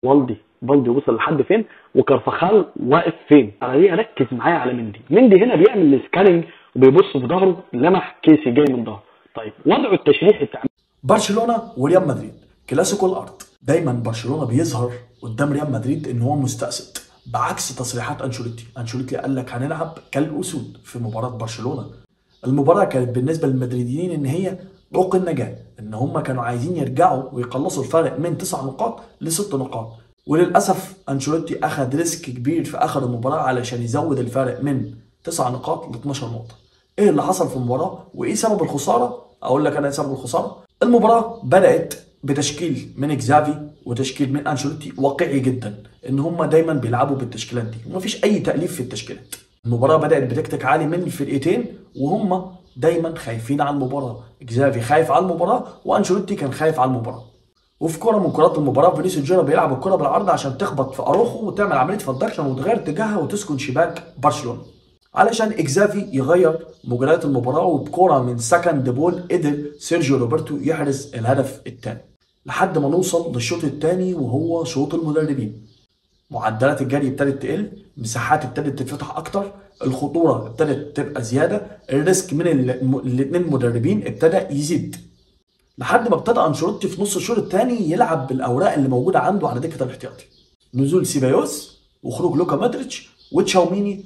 والدي بالدي وصل لحد فين وكرفخال واقف فين على دي ركز معايا على مندي مندي هنا بيعمل السكاننج وبيبص في ظهره لمح كيسي جاي من ظهره طيب وضعه التشريحي بتاع برشلونه وريال مدريد كلاسيكو الارض دايما برشلونه بيظهر قدام ريال مدريد ان هو مستأسد بعكس تصريحات انشيلوتي انشيلوتي قال لك هنلعب كالاسود في مباراه برشلونه المباراه كانت بالنسبه للمدريديين ان هي طوق النجاه ان هم كانوا عايزين يرجعوا ويقلصوا الفرق من تسع نقاط لست نقاط وللاسف انشيلوتي اخذ ريسك كبير في اخر المباراه علشان يزود الفرق من تسع نقاط ل 12 نقطه ايه اللي حصل في المباراه وايه سبب الخساره اقول لك انا ايه سبب الخساره المباراه بدات بتشكيل من اكزافي وتشكيل من انشيلوتي واقعي جدا ان هم دايما بيلعبوا بالتشكيلات دي ومفيش اي تاليف في التشكيلات المباراه بدات بتكتيك عالي من الفرقتين وهم دايما خايفين على المباراه اكزافي خايف على المباراه وانشيلوتي كان خايف على المباراه وفي كره من كرات المباراه فينيسيوس جونيور بيلعب الكره بالعرض عشان تخبط في اروخو وتعمل عمليه فلتكشن وتغير اتجاهها وتسكن شباك برشلونه علشان اكزافي يغير مجريات المباراه وبكره من سكند بول قدر سيرجيو روبرتو يحرز الهدف الثاني لحد ما نوصل للشوط الثاني وهو شوط المدربين معدلات الجري ابتدت تقل مساحات ابتدت تتفتح اكتر الخطوره ابتدت تبقى زياده الريسك من الاثنين المدربين ابتدى يزيد لحد ما ابتدى انشيلوتي في نص الشوط الثاني يلعب بالاوراق اللي موجوده عنده على دكه الاحتياطي نزول سيبايوس وخروج لوكا مودريتش وتشاوميني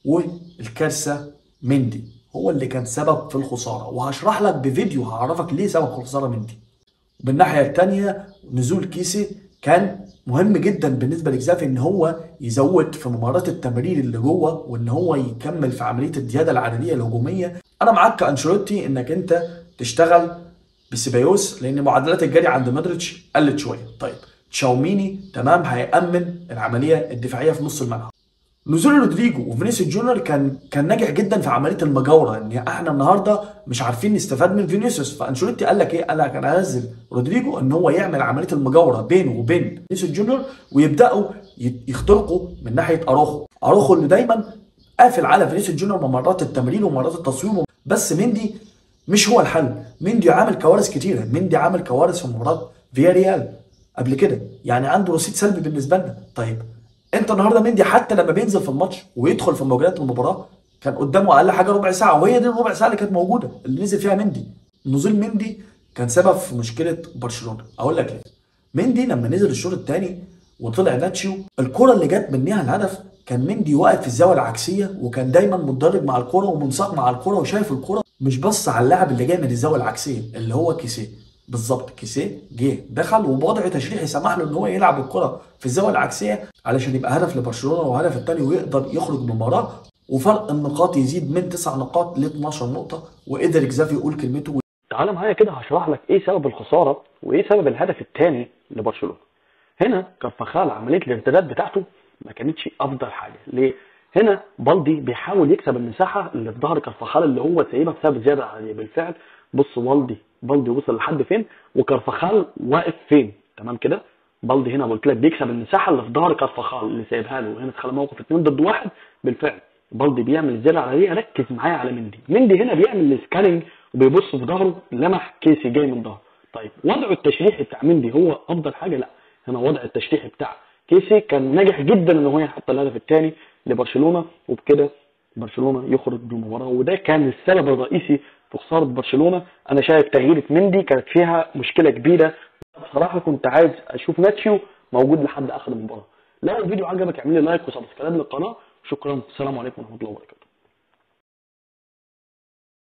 والكارثه مندي هو اللي كان سبب في الخساره وهشرح لك بفيديو هعرفك ليه سبب الخساره مندي بالناحيه الثانيه نزول كيسي كان مهم جدا بالنسبه لاكزافي ان هو يزود في ممارات التمرير اللي جوه وان هو يكمل في عمليه الدياده العدديه الهجوميه انا معاك كانشيلوتي انك انت تشتغل بسيبايوس لان معدلات الجري عند مودريتش قلت شويه طيب تشاوميني تمام هيامن العمليه الدفاعيه في نص الملعب نزول رودريجو وفينيسيوس جونيور كان كان ناجح جدا في عمليه المجاوره ان احنا النهارده مش عارفين نستفاد من فينيسيوس فانشيلوتي قال لك ايه؟ قال لك انا هنزل رودريجو ان هو يعمل عمليه المجاوره بينه وبين فينيسيوس جونيور ويبداوا يخترقوا من ناحيه اروخو، اروخو اللي دايما قافل على فينيسيوس جونيور ممرات التمرير وممرات التصوير بس مندي مش هو الحل، مندي عامل كوارث كتيره، مندي عامل كوارث في مباراه فيا ريال قبل كده، يعني عنده رصيد سلبي بالنسبه لنا، طيب انت النهارده مندي حتى لما بينزل في الماتش ويدخل في مجريات المباراه كان قدامه اقل حاجه ربع ساعه وهي دي الربع ساعه اللي كانت موجوده اللي نزل فيها مندي نزول مندي كان سبب في مشكله برشلونه اقول لك ليه مندي لما نزل الشوط الثاني وطلع ناتشيو الكره اللي جت منها الهدف كان مندي واقف في الزاويه العكسيه وكان دايما متدرب مع الكره ومنساق مع الكره وشايف الكره مش بص على اللاعب اللي جاي من الزاويه العكسيه اللي هو كيسيه بالظبط كيسيه جه دخل وبوضع تشريحي سمح له ان هو يلعب الكره في الزاويه العكسيه علشان يبقى هدف لبرشلونه وهدف الثاني ويقدر يخرج من المباراه وفرق النقاط يزيد من 9 نقاط ل 12 نقطه وقدر اكزافي يقول كلمته تعالى معايا كده هشرح لك ايه سبب الخساره وايه سبب الهدف الثاني لبرشلونه هنا كارفاخال عمليه الارتداد بتاعته ما كانتش افضل حاجه ليه هنا بالدي بيحاول يكسب المساحه اللي في ظهر كارفاخال اللي هو سايبها بسبب زياده عاديه بالفعل بص بالدي بالدي وصل لحد فين وكارفاخال واقف فين تمام كده بالدي هنا قلت لك بيكسب المساحه اللي في ظهر كارفاخال اللي سايبها له هنا تخلى موقف اثنين ضد واحد بالفعل بالدي بيعمل الزياده العاديه ركز معايا على مندي مندي هنا بيعمل السكاننج وبيبص في ظهره لمح كيسي جاي من ظهره طيب وضعه التشريحي بتاع مندي هو افضل حاجه لا هنا وضع التشريحي بتاع كيسي كان ناجح جدا ان هو يحط الهدف الثاني لبرشلونه وبكده برشلونه يخرج بالمباراه وده كان السبب الرئيسي في خساره برشلونه انا شايف تغييره مندي كانت فيها مشكله كبيره بصراحه كنت عايز اشوف ناتشيو موجود لحد اخر المباراه لو الفيديو عجبك اعمل لي لايك وسبسكرايب للقناه شكرا السلام عليكم ورحمه الله وبركاته